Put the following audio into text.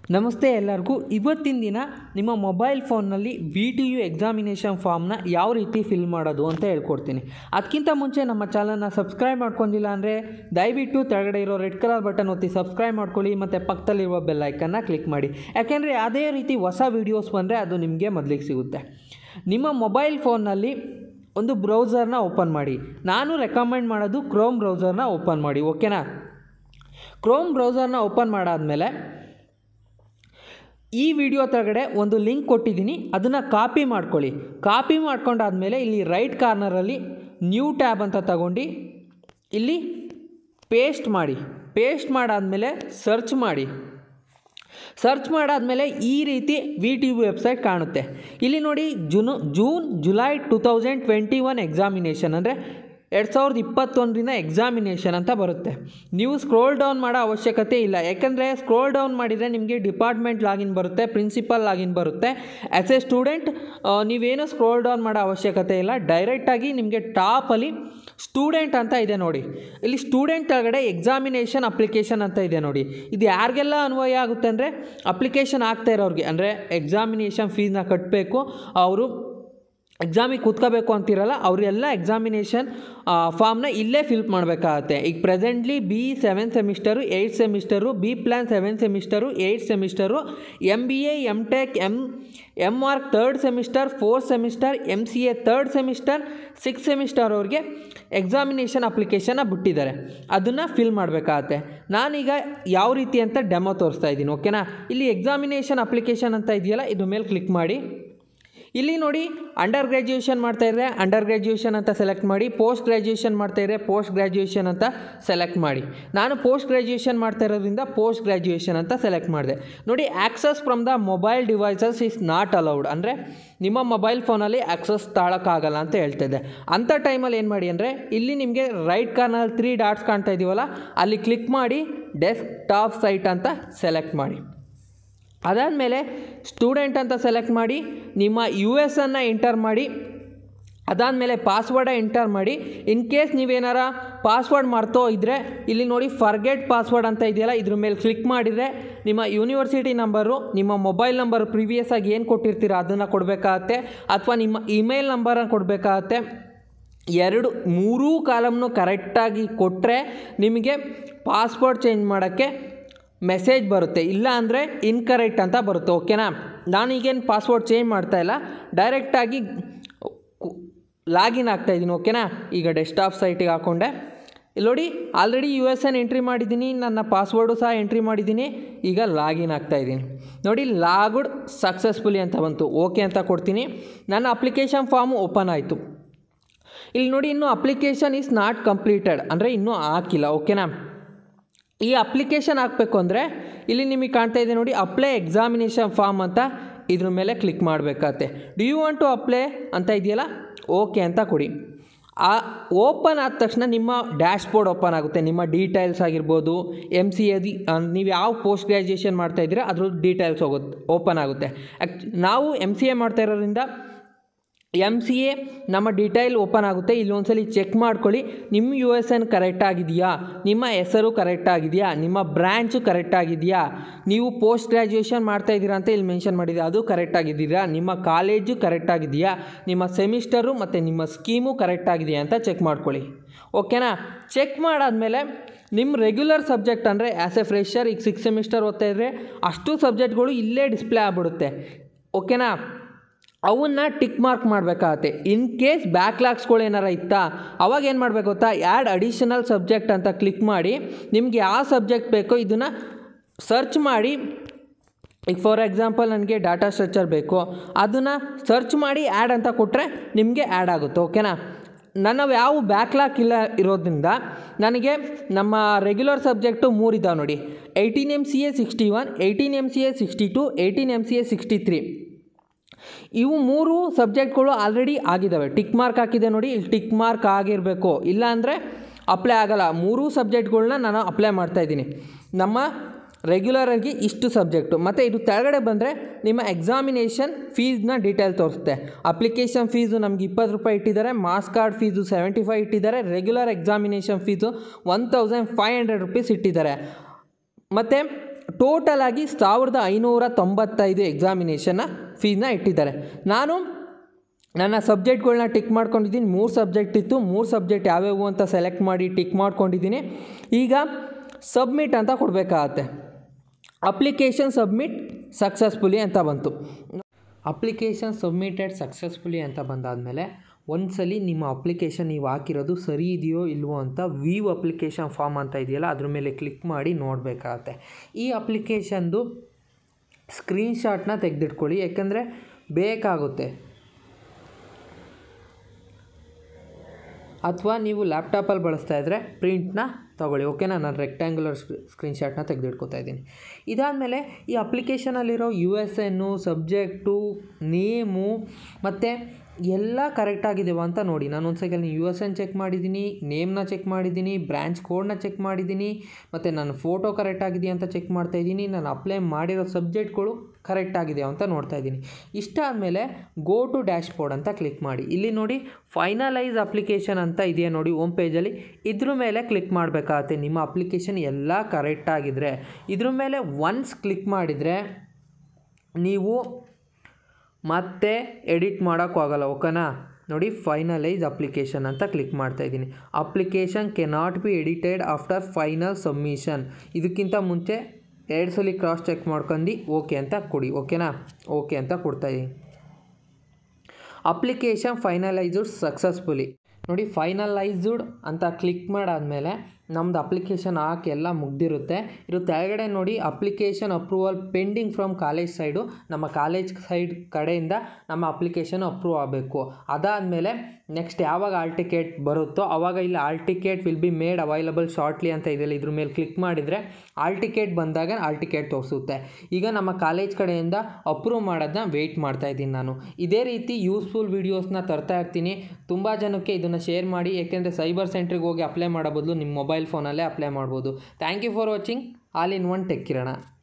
ನಮಸ್ತೆ ಎಲ್ಲರಿಗೂ ಇವತ್ತಿನ ದಿನ ನಿಮ್ಮ ಮೊಬೈಲ್ ಫೋನ್ನಲ್ಲಿ ವಿ ಟಿ ಯು ಎಕ್ಸಾಮಿನೇಷನ್ ಫಾರ್ಮ್ನ ಯಾವ ರೀತಿ ಫಿಲ್ ಮಾಡೋದು ಅಂತ ಹೇಳ್ಕೊಡ್ತೀನಿ ಅದಕ್ಕಿಂತ ಮುಂಚೆ ನಮ್ಮ ಚಾನಲ್ನ ಸಬ್ಸ್ಕ್ರೈಬ್ ಮಾಡ್ಕೊಂಡಿಲ್ಲ ಅಂದರೆ ದಯವಿಟ್ಟು ಕೆಳಗಡೆ ಇರೋ ರೆಡ್ ಕಲರ್ ಬಟನ್ ಒತ್ತಿ ಸಬ್ಸ್ಕ್ರೈಬ್ ಮಾಡ್ಕೊಳ್ಳಿ ಮತ್ತು ಪಕ್ಕದಲ್ಲಿರುವ ಬೆಲ್ ಐಕನ್ನ ಕ್ಲಿಕ್ ಮಾಡಿ ಯಾಕೆಂದರೆ ಅದೇ ರೀತಿ ಹೊಸ ವೀಡಿಯೋಸ್ ಬಂದರೆ ಅದು ನಿಮಗೆ ಮೊದಲಿಗೆ ಸಿಗುತ್ತೆ ನಿಮ್ಮ ಮೊಬೈಲ್ ಫೋನ್ನಲ್ಲಿ ಒಂದು ಬ್ರೌಸರ್ನ ಓಪನ್ ಮಾಡಿ ನಾನು ರೆಕಮೆಂಡ್ ಮಾಡೋದು ಕ್ರೋಮ್ ಬ್ರೌಸರ್ನ ಓಪನ್ ಮಾಡಿ ಓಕೆನಾ ಕ್ರೋಮ್ ಬ್ರೌಸರ್ನ ಓಪನ್ ಮಾಡಾದಮೇಲೆ ಈ ವಿಡಿಯೋ ಕೆಳಗಡೆ ಒಂದು ಲಿಂಕ್ ಕೊಟ್ಟಿದ್ದೀನಿ ಅದನ್ನು ಕಾಪಿ ಮಾಡ್ಕೊಳ್ಳಿ ಕಾಪಿ ಮಾಡ್ಕೊಂಡಾದ್ಮೇಲೆ ಇಲ್ಲಿ ರೈಟ್ ಕಾರ್ನರಲ್ಲಿ ನ್ಯೂ ಟ್ಯಾಬ್ ಅಂತ ತಗೊಂಡು ಇಲ್ಲಿ ಪೇಸ್ಟ್ ಮಾಡಿ ಪೇಸ್ಟ್ ಮಾಡಾದಮೇಲೆ ಸರ್ಚ್ ಮಾಡಿ ಸರ್ಚ್ ಮಾಡಾದಮೇಲೆ ಈ ರೀತಿ ವಿ ಟಿ ಯು ವೆಬ್ಸೈಟ್ ಕಾಣುತ್ತೆ ಇಲ್ಲಿ ನೋಡಿ June June July two thousand twenty one examination ಅಂದರೆ ಎರಡು ಸಾವಿರದ ಇಪ್ಪತ್ತೊಂದರಿಂದ ಎಕ್ಸಾಮಿನೇಷನ್ ಅಂತ ಬರುತ್ತೆ ನೀವು ಸ್ಕ್ರೋಲ್ ಡೌನ್ ಮಾಡೋ ಅವಶ್ಯಕತೆ ಇಲ್ಲ ಯಾಕಂದರೆ ಸ್ಕ್ರೋಲ್ ಡೌನ್ ಮಾಡಿದರೆ ನಿಮಗೆ ಡಿಪಾರ್ಟ್ಮೆಂಟ್ ಲಾಗಿನ್ ಬರುತ್ತೆ ಪ್ರಿನ್ಸಿಪಲ್ ಲಾಗಿನ್ ಬರುತ್ತೆ ಆ್ಯಸ್ ಎ ಸ್ಟೂಡೆಂಟ್ ನೀವೇನು ಸ್ಕ್ರೋಲ್ ಡೌನ್ ಮಾಡೋ ಅವಶ್ಯಕತೆ ಇಲ್ಲ ಡೈರೆಕ್ಟಾಗಿ ನಿಮಗೆ ಟಾಪಲ್ಲಿ ಸ್ಟೂಡೆಂಟ್ ಅಂತ ಇದೆ ನೋಡಿ ಇಲ್ಲಿ ಸ್ಟೂಡೆಂಟ್ ಒಳಗಡೆ ಎಕ್ಸಾಮಿನೇಷನ್ ಅಪ್ಲಿಕೇಶನ್ ಅಂತ ಇದೆ ನೋಡಿ ಇದು ಯಾರಿಗೆಲ್ಲ ಅನ್ವಯ ಆಗುತ್ತೆ ಅಂದರೆ ಅಪ್ಲಿಕೇಶನ್ ಆಗ್ತಾ ಇರೋರಿಗೆ ಅಂದರೆ ಎಕ್ಸಾಮಿನೇಷನ್ ಫೀಸ್ನ ಕಟ್ಟಬೇಕು ಅವರು ಎಕ್ಸಾಮಿಗೆ ಕೂತ್ಕೋಬೇಕು ಅಂತಿರಲ್ಲ ಅವರೆಲ್ಲ ಎಕ್ಸಾಮಿನೇಷನ್ ಫಾರ್ಮ್ನ ಇಲ್ಲೇ ಫಿಲ್ ಮಾಡಬೇಕಾಗತ್ತೆ ಈಗ presently B seven semester eight semester B plan seven semester eight semester M B A M tech M M arch third semester fourth semester M C A third semester six semester ಅವ್ರಿಗೆ examination ಅಪ್ಲಿಕೇಶನ್ನ ಬಿಟ್ಟಿದ್ದಾರೆ ಅದನ್ನು fill ಮಾಡಬೇಕಾಗತ್ತೆ ನಾನೀಗ ಯಾವ ರೀತಿ ಅಂತ demo ತೋರಿಸ್ತಾ ಇದ್ದೀನಿ ಓಕೆನಾ ಇಲ್ಲಿ ಎಕ್ಸಾಮಿನೇಷನ್ ಅಪ್ಲಿಕೇಶನ್ ಅಂತ ಇದೆಯಲ್ಲ ಇದ್ರ ಮೇಲೆ ಕ್ಲಿಕ್ ಮಾಡಿ ಇಲ್ಲಿ ನೋಡಿ ಅಂಡರ್ ಗ್ರ್ಯಾಜುಯೇಷನ್ ಮಾಡ್ತಾಯಿದ್ರೆ ಅಂಡರ್ ಗ್ರ್ಯಾಜುಯೇಷನ್ ಅಂತ ಸೆಲೆಕ್ಟ್ ಮಾಡಿ ಪೋಸ್ಟ್ ಗ್ರ್ಯಾಜುಯೇಷನ್ ಮಾಡ್ತಾಯಿದ್ರೆ ಪೋಸ್ಟ್ ಗ್ರ್ಯಾಜುಯೇಷನ್ ಅಂತ ಸೆಲೆಕ್ಟ್ ಮಾಡಿ ನಾನು ಪೋಸ್ಟ್ ಗ್ರ್ಯಾಜುಯೇಷನ್ ಮಾಡ್ತಾ ಇರೋದ್ರಿಂದ ಪೋಸ್ಟ್ ಗ್ರ್ಯಾಜುಯೇಷನ್ ಅಂತ ಸೆಲೆಕ್ಟ್ ಮಾಡಿದೆ ನೋಡಿ access from the mobile devices is not allowed ಅಂದರೆ ನಿಮ್ಮ ಮೊಬೈಲ್ ಫೋನಲ್ಲಿ ಆ್ಯಕ್ಸಸ್ ತಾಳೋಕ್ಕಾಗಲ್ಲ ಅಂತ ಹೇಳ್ತಿದ್ದೆ ಅಂಥ ಟೈಮಲ್ಲಿ ಏನು ಮಾಡಿ ಅಂದರೆ ಇಲ್ಲಿ ನಿಮಗೆ ರೈಟ್ ಕಾರ್ನಲ್ಲಿ ತ್ರೀ ಡಾಟ್ಸ್ ಕಾಣ್ತಾ ಇದೀವಲ್ಲ ಅಲ್ಲಿ ಕ್ಲಿಕ್ ಮಾಡಿ ಡೆಸ್ಕ್ ಟಾಪ್ ಸೈಟ್ ಅಂತ ಸೆಲೆಕ್ಟ್ ಮಾಡಿ ಅದಾದಮೇಲೆ ಸ್ಟೂಡೆಂಟ್ ಅಂತ ಸೆಲೆಕ್ಟ್ ಮಾಡಿ ನಿಮ್ಮ ಯು ಎಸ್ ಅನ್ನು ಎಂಟರ್ ಮಾಡಿ ಅದಾದಮೇಲೆ ಪಾಸ್ವರ್ಡ ಎಂಟರ್ ಮಾಡಿ ಇನ್ ಕೇಸ್ ನೀವೇನಾರ ಪಾಸ್ವರ್ಡ್ ಮರ್ತೋ ಇದ್ದರೆ ಇಲ್ಲಿ ನೋಡಿ ಫರ್ಗೆಟ್ ಪಾಸ್ವರ್ಡ್ ಅಂತ ಇದೆಯಲ್ಲ ಇದ್ರ ಮೇಲೆ ಕ್ಲಿಕ್ ಮಾಡಿದರೆ ನಿಮ್ಮ ಯೂನಿವರ್ಸಿಟಿ ನಂಬರು ನಿಮ್ಮ ಮೊಬೈಲ್ ನಂಬರ್ ಪ್ರಿವಿಯಸ್ ಆಗಿ ಏನು ಕೊಟ್ಟಿರ್ತೀರ ಅದನ್ನು ಕೊಡಬೇಕಾಗತ್ತೆ ಅಥವಾ ನಿಮ್ಮ ಇಮೇಲ್ ನಂಬರನ್ನು ಕೊಡಬೇಕಾಗತ್ತೆ ಎರಡು ಮೂರೂ ಕಾಲಮ್ನು ಕರೆಕ್ಟಾಗಿ ಕೊಟ್ಟರೆ ನಿಮಗೆ ಪಾಸ್ವರ್ಡ್ ಚೇಂಜ್ ಮಾಡೋಕ್ಕೆ ಮೆಸೇಜ್ ಬರುತ್ತೆ ಇಲ್ಲ ಅಂದರೆ ಇನ್ಕರೆಕ್ಟ್ ಅಂತ ಬರುತ್ತೆ ಓಕೆನಾ ನಾನೀಗೇನು ಪಾಸ್ವರ್ಡ್ ಚೇಂಜ್ ಮಾಡ್ತಾ ಇಲ್ಲ ಡೈರೆಕ್ಟಾಗಿ ಲಾಗಿನ್ ಆಗ್ತಾಯಿದ್ದೀನಿ ಓಕೆನಾ ಈಗ ಡೆಸ್ಕ್ಟಾಪ್ ಸೈಟಿಗೆ ಹಾಕ್ಕೊಂಡೆ ಇಲ್ಲಿ ನೋಡಿ already U S N entry ಮಾಡಿದ್ದೀನಿ ನನ್ನ ಪಾಸ್ವರ್ಡು ಸಹ ಎಂಟ್ರಿ ಮಾಡಿದ್ದೀನಿ ಈಗ ಲಾಗಿನ್ ಆಗ್ತಾಯಿದ್ದೀನಿ ನೋಡಿ ಲಾಗುಡ್ ಸಕ್ಸಸ್ಫುಲಿ ಅಂತ ಬಂತು ಓಕೆ ಅಂತ ಕೊಡ್ತೀನಿ ನನ್ನ ಅಪ್ಲಿಕೇಶನ್ ಫಾರ್ಮು ಓಪನ್ ಆಯಿತು ಇಲ್ಲಿ ನೋಡಿ ಇನ್ನೂ ಅಪ್ಲಿಕೇಶನ್ ಈಸ್ ನಾಟ್ ಕಂಪ್ಲೀಟೆಡ್ ಅಂದರೆ ಇನ್ನೂ ಹಾಕಿಲ್ಲ ಓಕೆನಾ ಈ ಅಪ್ಲಿಕೇಶನ್ ಹಾಕಬೇಕು ಅಂದರೆ ಇಲ್ಲಿ ನಿಮಗೆ ಕಾಣ್ತಾ ಇದೆ ನೋಡಿ ಅಪ್ಲೈ ಎಕ್ಸಾಮಿನೇಷನ್ ಫಾರ್ಮ್ ಅಂತ ಇದ್ರ ಮೇಲೆ ಕ್ಲಿಕ್ ಮಾಡಬೇಕಾಗತ್ತೆ do you want to apply ಅಂತ ಇದೆಯಲ್ಲ ಓಕೆ ಅಂತ ಕೊಡಿ ಆ ಓಪನ್ ಆದ ತಕ್ಷಣ ನಿಮ್ಮ ಡ್ಯಾಶ್ ಬೋರ್ಡ್ ಓಪನ್ ಆಗುತ್ತೆ ನಿಮ್ಮ ಡೀಟೇಲ್ಸ್ ಆಗಿರ್ಬೋದು ಎಮ್ ಸಿ ಎದಿ ನೀವು ಯಾವ ಪೋಸ್ಟ್ ಗ್ರ್ಯಾಜುಯೇಷನ್ ಮಾಡ್ತಾ ಇದ್ದೀರಾ ಅದ್ರ ಡೀಟೇಲ್ಸ್ ಹೋಗುತ್ತೆ ಓಪನ್ ಆಗುತ್ತೆ ಆ್ಯಕ್ಚ್ ನಾವು ಎಮ್ ಸಿ ಎ ಮಾಡ್ತಾ ಇರೋದ್ರಿಂದ ಎಮ್ ಸಿ ಎ ನಮ್ಮ ಡೀಟೈಲ್ ಓಪನ್ ಆಗುತ್ತೆ ಇಲ್ಲಿ ಒಂದ್ಸಲಿ ಚೆಕ್ ಮಾಡ್ಕೊಳ್ಳಿ ನಿಮ್ಮ ಯು ಎಸ್ ಎನ್ ಕರೆಕ್ಟ್ ಆಗಿದೆಯಾ ನಿಮ್ಮ ಹೆಸರು ಕರೆಕ್ಟ್ ಆಗಿದೆಯಾ ನಿಮ್ಮ ಬ್ರ್ಯಾಂಚು ಕರೆಕ್ಟ್ ಆಗಿದೆಯಾ ನೀವು ಪೋಸ್ಟ್ ಗ್ರ್ಯಾಜುಯೇಷನ್ ಮಾಡ್ತಾ ಇದ್ದೀರಾ ಅಂತ ಇಲ್ಲಿ ಮೆನ್ಷನ್ ಮಾಡಿದೆ ಅದು ಕರೆಕ್ಟ್ ಆಗಿದ್ದೀರಾ ನಿಮ್ಮ ಕಾಲೇಜು ಕರೆಕ್ಟ್ ಆಗಿದೆಯಾ ನಿಮ್ಮ ಸೆಮಿಸ್ಟರು ಮತ್ತು ನಿಮ್ಮ ಸ್ಕೀಮು ಕರೆಕ್ಟ್ ಆಗಿದೆಯಾ ಅಂತ ಚೆಕ್ ಮಾಡ್ಕೊಳ್ಳಿ ಓಕೆನಾ ಚೆಕ್ ಮಾಡಾದಮೇಲೆ ನಿಮ್ಮ ರೆಗ್ಯುಲರ್ ಸಬ್ಜೆಕ್ಟ್ ಅಂದರೆ ಆ್ಯಸ್ ಎ ಫ್ರೆಷರ್ ಈಗ ಸಿಕ್ಸ್ ಸೆಮಿಸ್ಟರ್ ಓದ್ತಾ ಇದ್ದರೆ ಅಷ್ಟು ಸಬ್ಜೆಕ್ಟ್ಗಳು ಇಲ್ಲೇ ಡಿಸ್ಪ್ಲೇ ಆಗ್ಬಿಡುತ್ತೆ ಓಕೆನಾ ಅವನ್ನ ಟಿಕ್ ಮಾರ್ಕ್ ಮಾಡಬೇಕಾಗತ್ತೆ ಇನ್ ಕೇಸ್ ಬ್ಯಾಕ್ಲಾಗ್ಸ್ಗಳು ಏನಾರ ಇತ್ತಾ ಅವಾಗ ಏನು ಮಾಡಬೇಕು ಗೊತ್ತಾ ಆ್ಯಡ್ ಅಡಿಷನಲ್ ಸಬ್ಜೆಕ್ಟ್ ಅಂತ ಕ್ಲಿಕ್ ಮಾಡಿ ನಿಮ್ಗೆ ಯಾವ ಸಬ್ಜೆಕ್ಟ್ ಬೇಕೋ ಇದನ್ನು ಸರ್ಚ್ ಮಾಡಿ ಈಗ ಫಾರ್ ಎಕ್ಸಾಂಪಲ್ ನನಗೆ ಡಾಟಾ ಸ್ಟ್ರಕ್ಚರ್ ಬೇಕು ಅದನ್ನು ಸರ್ಚ್ ಮಾಡಿ ಆ್ಯಡ್ ಅಂತ ಕೊಟ್ಟರೆ ನಿಮಗೆ ಆ್ಯಡ್ ಆಗುತ್ತೆ ಓಕೆನಾ ನನ್ನ ಯಾವ ಬ್ಯಾಕ್ಲಾಕ್ ಇಲ್ಲ ಇರೋದ್ರಿಂದ ನನಗೆ ನಮ್ಮ ರೆಗ್ಯುಲರ್ ಸಬ್ಜೆಕ್ಟು ಮೂರಿದ್ದಾವೆ ನೋಡಿ eighteen M C A sixty one eighteen M C A sixty two eighteen M C A sixty three ಇವು ಮೂರು ಸಬ್ಜೆಕ್ಟ್ಗಳು ಆಲ್ರೆಡಿ ಆಗಿದ್ದಾವೆ ಟಿಕ್ ಮಾರ್ಕ್ ಹಾಕಿದೆ ನೋಡಿ ಇಲ್ಲಿ ಟಿಕ್ ಮಾರ್ಕ್ ಆಗಿರಬೇಕು ಇಲ್ಲ ಅಂದರೆ ಅಪ್ಲೈ ಆಗಲ್ಲ ಮೂರೂ ಸಬ್ಜೆಕ್ಟ್ಗಳನ್ನ ನಾನು ಅಪ್ಲೈ ಮಾಡ್ತಾಯಿದ್ದೀನಿ ನಮ್ಮ ರೆಗ್ಯುಲರಾಗಿ ಇಷ್ಟು ಸಬ್ಜೆಕ್ಟು ಮತ್ತು ಇದು ಕೆಳಗಡೆ ಬಂದರೆ ನಿಮ್ಮ ಎಕ್ಸಾಮಿನೇಷನ್ ಫೀಸ್ನ ಡೀಟೇಲ್ ತೋರಿಸುತ್ತೆ ಅಪ್ಲಿಕೇಶನ್ ಫೀಸು ನಮ್ಗೆ ಇಪ್ಪತ್ತು ರೂಪಾಯಿ ಇಟ್ಟಿದ್ದಾರೆ marks card fees seventy five ಇಟ್ಟಿದ್ದಾರೆ regular examination fees one thousand five hundred rupees ಇಟ್ಟಿದ್ದಾರೆ ಮತ್ತು ಟೋಟಲ್ ಆಗಿ ಸಾವಿರದ ಐನೂರ ತೊಂಬತ್ತೈದು ಎಕ್ಸಾಮಿನೇಷನ್ನ ಫೀಸ್ನ ಇಟ್ಟಿದ್ದಾರೆ ನಾನು ನನ್ನ ಸಬ್ಜೆಕ್ಟ್ಗಳನ್ನ ಟಿಕ್ ಮಾಡ್ಕೊಂಡಿದ್ದೀನಿ ಮೂರು ಸಬ್ಜೆಕ್ಟ್ ಇತ್ತು ಮೂರು ಸಬ್ಜೆಕ್ಟ್ ಯಾವ್ಯಾವು ಅಂತ ಸೆಲೆಕ್ಟ್ ಮಾಡಿ ಟಿಕ್ ಮಾಡ್ಕೊಂಡಿದ್ದೀನಿ ಈಗ ಸಬ್ಮಿಟ್ ಅಂತ ಕೊಡಬೇಕಾಗತ್ತೆ ಅಪ್ಲಿಕೇಶನ್ ಸಬ್ಮಿಟ್ ಸಕ್ಸಸ್ಫುಲಿ ಅಂತ ಬಂತು ಅಪ್ಲಿಕೇಶನ್ ಸಬ್ಮಿಟೆಡ್ ಸಕ್ಸಸ್ಫುಲಿ ಅಂತ ಬಂದಾದಮೇಲೆ ಒಂದ್ಸಲಿ ನಿಮ್ಮ ಅಪ್ಲಿಕೇಶನ್ ನೀವು ಹಾಕಿರೋದು ಸರಿ ಇದೆಯೋ ಇಲ್ವೋ ಅಂತ ವ್ಯೂ ಅಪ್ಲಿಕೇಶನ್ ಫಾರ್ಮ್ ಅಂತ ಇದೆಯಲ್ಲ ಅದ್ರ ಮೇಲೆ ಕ್ಲಿಕ್ ಮಾಡಿ ನೋಡಬೇಕಾಗತ್ತೆ ಈ ಅಪ್ಲಿಕೇಶನ್ದು ಸ್ಕ್ರೀನ್ಶಾಟ್ನ ತೆಗೆದಿಟ್ಕೊಳ್ಳಿ ಯಾಕಂದರೆ ಬೇಕಾಗುತ್ತೆ ಅಥವಾ ನೀವು ಲ್ಯಾಪ್ಟಾಪಲ್ಲಿ ಬಳಸ್ತಾ ಇದ್ದರೆ ಪ್ರಿಂಟ್ನ ತೊಗೊಳ್ಳಿ ಓಕೆನಾ ನಾನು ರೆಕ್ಟ್ಯಾಂಗ್ಯುಲರ್ ಸ್ಕ್ರೀನ್ಶಾಟ್ನ ತೆಗೆದಿಟ್ಕೊತಾ ಇದ್ದೀನಿ ಇದಾದಮೇಲೆ ಈ ಅಪ್ಲಿಕೇಶನಲ್ಲಿರೋ ಯು ಎಸ್ ಎನ್ನು ಸಬ್ಜೆಕ್ಟು ನೇಮು ಮತ್ತು ಎಲ್ಲ ಕರೆಕ್ಟಾಗಿದೆವಾ ಅಂತ ನೋಡಿ ನಾನು ಒಂದು second U S N check ಮಾಡಿದ್ದೀನಿ ನೇಮ್ನ ಚೆಕ್ ಮಾಡಿದ್ದೀನಿ ಬ್ರ್ಯಾಂಚ್ ಕೋಡ್ನ ಚೆಕ್ ಮಾಡಿದ್ದೀನಿ ಮತ್ತು ನನ್ನ ಫೋಟೋ ಕರೆಕ್ಟ್ ಆಗಿದೆಯಾ ಅಂತ ಚೆಕ್ ಮಾಡ್ತಾ ಇದ್ದೀನಿ ನಾನು ಅಪ್ಲೈ ಮಾಡಿರೋ ಸಬ್ಜೆಕ್ಟ್ಗಳು ಕರೆಕ್ಟ್ ಆಗಿದೆಯಾ ಅಂತ ನೋಡ್ತಾ ಇದ್ದೀನಿ ಇಷ್ಟ ಆದಮೇಲೆ ಗೋ ಟು ಡ್ಯಾಶ್ ಬೋರ್ಡ್ ಅಂತ ಕ್ಲಿಕ್ ಮಾಡಿ ಇಲ್ಲಿ ನೋಡಿ ಫೈನಲೈಸ್ ಅಪ್ಲಿಕೇಶನ್ ಅಂತ ಇದೆಯಾ ನೋಡಿ ಹೋಮ್ ಪೇಜಲ್ಲಿ ಇದ್ರ ಮೇಲೆ ಕ್ಲಿಕ್ ಮಾಡಬೇಕಾಗತ್ತೆ ನಿಮ್ಮ ಅಪ್ಲಿಕೇಶನ್ ಎಲ್ಲ ಕರೆಕ್ಟಾಗಿದ್ದರೆ ಇದ್ರ ಮೇಲೆ ಒನ್ಸ್ ಕ್ಲಿಕ್ ಮಾಡಿದರೆ ನೀವು ಮತ್ತೆ ಎಡಿಟ್ ಮಾಡೋಕ್ಕೂ ಆಗಲ್ಲ ಓಕೆನಾ ನೋಡಿ ಫೈನಲೈಸ್ ಅಪ್ಲಿಕೇಶನ್ ಅಂತ ಕ್ಲಿಕ್ ಮಾಡ್ತಾ ಇದ್ದೀನಿ application cannot be edited after final submission ಇದಕ್ಕಿಂತ ಮುಂಚೆ ಎರಡು ಸಲ ಕ್ರಾಸ್ ಚೆಕ್ ಮಾಡ್ಕೊಂಡು ಓಕೆ ಅಂತ ಕೊಡಿ ಓಕೆನಾ ಓಕೆ ಅಂತ ಕೊಡ್ತಾ ಇದ್ದೀನಿ ಅಪ್ಲಿಕೇಶನ್ ಫೈನಲೈಸ್ಡ್ ಸಕ್ಸಸ್ಫುಲಿ ನೋಡಿ ಫೈನಲೈಸ್ಡ್ ಅಂತ ಕ್ಲಿಕ್ ಮಾಡಾದಮೇಲೆ ನಮ್ಮದು ಅಪ್ಲಿಕೇಶನ್ ಹಾಕಿ ಎಲ್ಲ ಮುಗ್ದಿರುತ್ತೆ ಇದ್ರ ಕೆಳಗಡೆ ನೋಡಿ application approval pending from college side ನಮ್ಮ ಕಾಲೇಜ್ ಸೈಡ್ ಕಡೆಯಿಂದ ನಮ್ಮ ಅಪ್ಲಿಕೇಶನ್ ಅಪ್ರೂವ್ ಆಗಬೇಕು ಅದಾದಮೇಲೆ ನೆಕ್ಸ್ಟ್ ಯಾವಾಗ ಆಲ್ ಟಿಕೆಟ್ ಬರುತ್ತೋ ಆವಾಗ ಇಲ್ಲಿ all ticket will be made available shortly ಅಂತ ಇದೆಯಲ್ಲ ಇದ್ರ ಮೇಲೆ ಕ್ಲಿಕ್ ಮಾಡಿದರೆ ಆಲ್ ಟಿಕೆಟ್ ಬಂದಾಗ ಆಲ್ ಟಿಕೆಟ್ ತೋರಿಸುತ್ತೆ ಈಗ ನಮ್ಮ ಕಾಲೇಜ್ ಕಡೆಯಿಂದ ಅಪ್ರೂವ್ ಮಾಡೋದನ್ನ ವೆಯ್ಟ್ ಮಾಡ್ತಾ ಇದ್ದೀನಿ ನಾನು ಇದೇ ರೀತಿ ಯೂಸ್ಫುಲ್ ವೀಡಿಯೋಸ್ನ ತರ್ತಾ ಇರ್ತೀನಿ ತುಂಬ ಜನಕ್ಕೆ ಇದನ್ನು ಶೇರ್ ಮಾಡಿ ಏಕೆಂದರೆ ಸೈಬರ್ ಸೆಂಟ್ರಿಗೆ ಹೋಗಿ ಅಪ್ಲೈ ಮಾಡೋ ಬದಲು ನಿಮ್ಮ ಮೊಬೈಲ್ ಫೋನಲ್ಲೇ ಅಪ್ಲೈ ಮಾಡ್ಬೋದು thank you for watching all in one tech Kiran